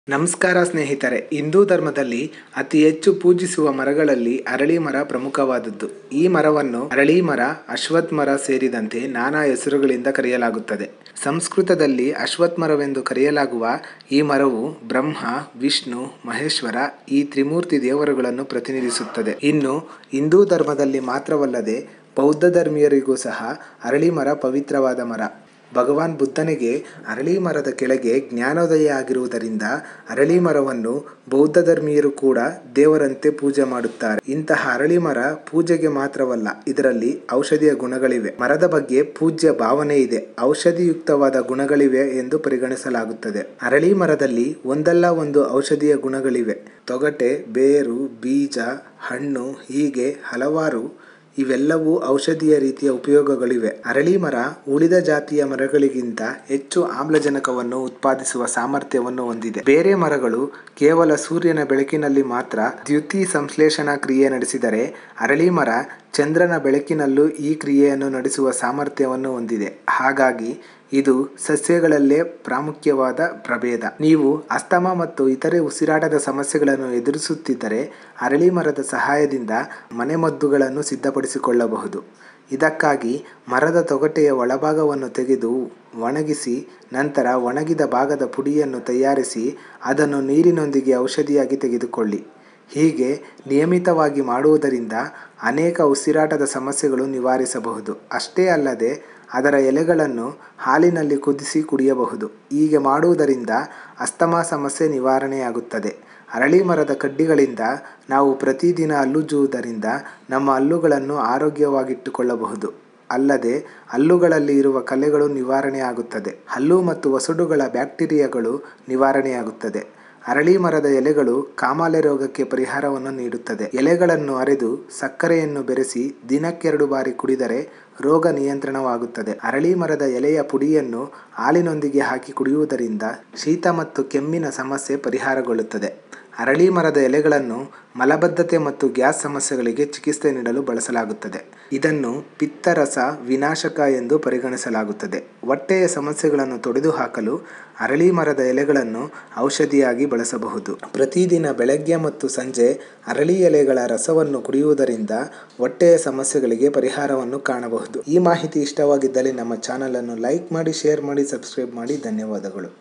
ನಮಸ್ಕಾರ ಸ್ನೇಹಿತರೆ ಹಿಂದೂ ಧರ್ಮದಲ್ಲಿ ಅತಿ ಹೆಚ್ಚು ಪೂಜಿಸುವ ಮರಗಳಲ್ಲಿ ಅರಳಿ ಮರ ಪ್ರಮುಖವಾದದ್ದು ಈ ಮರವನ್ನು ಅರಳಿ ಮರ ಅಶ್ವತ್ಥ ಮರ ಸೇರಿದಂತೆ ನಾನಾ ಹೆಸರುಗಳಿಂದ ಕರೆಯಲಾಗುತ್ತದೆ ಸಂಸ್ಕೃತದಲ್ಲಿ ಅಶ್ವತ್ಥ ಮರವೆಂದು ಕರೆಯಲಾಗುವ ಈ ಮರವು ಬ್ರಹ್ಮ ವಿಷ್ಣು ಮಹೇಶ್ವರ ಈ ತ್ರಿಮೂರ್ತಿ ದೇವರುಗಳನ್ನು ಪ್ರತಿನಿಧಿಸುತ್ತದೆ ಇನ್ನು ಹಿಂದೂ ಧರ್ಮದಲ್ಲಿ ಮಾತ್ರವಲ್ಲದೆ ಬೌದ್ಧ ಧರ್ಮೀಯರಿಗೂ ಸಹ ಅರಳಿ ಮರ ಪವಿತ್ರವಾದ ಮರ ಭಗವಾನ್ ಬುದ್ಧನಿಗೆ ಅರಳಿ ಮರದ ಕೆಳಗೆ ಜ್ಞಾನೋದಯ ಆಗಿರುವುದರಿಂದ ಅರಳಿ ಮರವನ್ನು ಬೌದ್ಧ ಧರ್ಮೀಯರು ಕೂಡ ದೇವರಂತೆ ಪೂಜೆ ಮಾಡುತ್ತಾರೆ ಇಂತಹ ಅರಳಿ ಮರ ಪೂಜೆಗೆ ಮಾತ್ರವಲ್ಲ ಇದರಲ್ಲಿ ಔಷಧಿಯ ಗುಣಗಳಿವೆ ಮರದ ಬಗ್ಗೆ ಪೂಜ್ಯ ಭಾವನೆ ಇದೆ ಔಷಧಿಯುಕ್ತವಾದ ಗುಣಗಳಿವೆ ಎಂದು ಪರಿಗಣಿಸಲಾಗುತ್ತದೆ ಅರಳಿ ಮರದಲ್ಲಿ ಒಂದಲ್ಲ ಒಂದು ಔಷಧೀಯ ಗುಣಗಳಿವೆ ತೊಗಟೆ ಬೇರು ಬೀಜ ಹಣ್ಣು ಹೀಗೆ ಹಲವಾರು ಇವೆಲ್ಲವೂ ಔಷಧೀಯ ರೀತಿಯ ಉಪಯೋಗಗಳಿವೆ ಅರಳಿ ಮರ ಉಳಿದ ಜಾತಿಯ ಮರಗಳಿಗಿಂತ ಹೆಚ್ಚು ಆಮ್ಲಜನಕವನ್ನು ಉತ್ಪಾದಿಸುವ ಸಾಮರ್ಥ್ಯವನ್ನು ಹೊಂದಿದೆ ಬೇರೆ ಮರಗಳು ಕೇವಲ ಸೂರ್ಯನ ಬೆಳಕಿನಲ್ಲಿ ಮಾತ್ರ ದ್ಯುತಿ ಸಂಶ್ಲೇಷಣಾ ಕ್ರಿಯೆ ನಡೆಸಿದರೆ ಅರಳಿ ಮರ ಚಂದ್ರನ ಬೆಳಕಿನಲ್ಲೂ ಈ ಕ್ರಿಯೆಯನ್ನು ನಡೆಸುವ ಸಾಮರ್ಥ್ಯವನ್ನು ಹೊಂದಿದೆ ಹಾಗಾಗಿ ಇದು ಸಸ್ಯಗಳಲ್ಲೇ ಪ್ರಾಮುಖ್ಯವಾದ ಪ್ರಭೇದ ನೀವು ಅಸ್ತಮ ಮತ್ತು ಇತರೆ ಉಸಿರಾಟದ ಸಮಸ್ಯೆಗಳನ್ನು ಎದುರಿಸುತ್ತಿದ್ದರೆ ಅರಳಿ ಮರದ ಸಹಾಯದಿಂದ ಮನೆಮದ್ದುಗಳನ್ನು ಸಿದ್ಧಪಡಿಸಿಕೊಳ್ಳಬಹುದು ಇದಕ್ಕಾಗಿ ಮರದ ತೊಗಟೆಯ ಒಳಭಾಗವನ್ನು ತೆಗೆದು ಒಣಗಿಸಿ ನಂತರ ಒಣಗಿದ ಭಾಗದ ಪುಡಿಯನ್ನು ತಯಾರಿಸಿ ಅದನ್ನು ನೀರಿನೊಂದಿಗೆ ಔಷಧಿಯಾಗಿ ತೆಗೆದುಕೊಳ್ಳಿ ಹೀಗೆ ನಿಯಮಿತವಾಗಿ ಮಾಡುವುದರಿಂದ ಅನೇಕ ಉಸಿರಾಟದ ಸಮಸ್ಯೆಗಳು ನಿವಾರಿಸಬಹುದು ಅಷ್ಟೇ ಅಲ್ಲದೆ ಅದರ ಎಲೆಗಳನ್ನು ಹಾಲಿನಲ್ಲಿ ಕುದಿಸಿ ಕುಡಿಯಬಹುದು ಹೀಗೆ ಮಾಡುವುದರಿಂದ ಅಸ್ತಮಾ ಸಮಸ್ಯೆ ನಿವಾರಣೆಯಾಗುತ್ತದೆ ಅರಳಿ ಮರದ ಕಡ್ಡಿಗಳಿಂದ ನಾವು ಪ್ರತಿದಿನ ಹಲ್ಲುಜ್ಜುವುದರಿಂದ ನಮ್ಮ ಹಲ್ಲುಗಳನ್ನು ಆರೋಗ್ಯವಾಗಿಟ್ಟುಕೊಳ್ಳಬಹುದು ಅಲ್ಲದೆ ಹಲ್ಲುಗಳಲ್ಲಿ ಇರುವ ಕಲೆಗಳು ನಿವಾರಣೆಯಾಗುತ್ತದೆ ಹಲ್ಲು ಮತ್ತು ವಸಡುಗಳ ಬ್ಯಾಕ್ಟೀರಿಯಾಗಳು ನಿವಾರಣೆಯಾಗುತ್ತದೆ ಅರಳಿ ಮರದ ಎಲೆಗಳು ಕಾಮಾಲೆ ರೋಗಕ್ಕೆ ಪರಿಹಾರವನ್ನು ನೀಡುತ್ತದೆ ಎಲೆಗಳನ್ನು ಅರೆದು ಸಕ್ಕರೆಯನ್ನು ಬೆರೆಸಿ ದಿನಕ್ಕೆರಡು ಬಾರಿ ಕುಡಿದರೆ ರೋಗ ನಿಯಂತ್ರಣವಾಗುತ್ತದೆ ಅರಳಿ ಮರದ ಎಲೆಯ ಪುಡಿಯನ್ನು ಹಾಲಿನೊಂದಿಗೆ ಹಾಕಿ ಕುಡಿಯುವುದರಿಂದ ಶೀತ ಮತ್ತು ಕೆಮ್ಮಿನ ಸಮಸ್ಯೆ ಪರಿಹಾರಗೊಳ್ಳುತ್ತದೆ ಅರಳಿ ಮರದ ಎಲೆಗಳನ್ನು ಮಲಬದ್ಧತೆ ಮತ್ತು ಗ್ಯಾಸ್ ಸಮಸ್ಯೆಗಳಿಗೆ ಚಿಕಿತ್ಸೆ ನೀಡಲು ಬಳಸಲಾಗುತ್ತದೆ ಇದನ್ನು ಪಿತ್ತರಸ ವಿನಾಶಕ ಎಂದು ಪರಿಗಣಿಸಲಾಗುತ್ತದೆ ಹೊಟ್ಟೆಯ ಸಮಸ್ಯೆಗಳನ್ನು ತೊಡೆದುಹಾಕಲು ಅರಳಿ ಮರದ ಎಲೆಗಳನ್ನು ಔಷಧಿಯಾಗಿ ಬಳಸಬಹುದು ಪ್ರತಿದಿನ ಬೆಳಗ್ಗೆ ಮತ್ತು ಸಂಜೆ ಅರಳಿ ಎಲೆಗಳ ರಸವನ್ನು ಕುಡಿಯುವುದರಿಂದ ಹೊಟ್ಟೆಯ ಸಮಸ್ಯೆಗಳಿಗೆ ಪರಿಹಾರವನ್ನು ಕಾಣಬಹುದು ಈ ಮಾಹಿತಿ ಇಷ್ಟವಾಗಿದ್ದಲ್ಲಿ ನಮ್ಮ ಚಾನಲನ್ನು ಲೈಕ್ ಮಾಡಿ ಶೇರ್ ಮಾಡಿ ಸಬ್ಸ್ಕ್ರೈಬ್ ಮಾಡಿ ಧನ್ಯವಾದಗಳು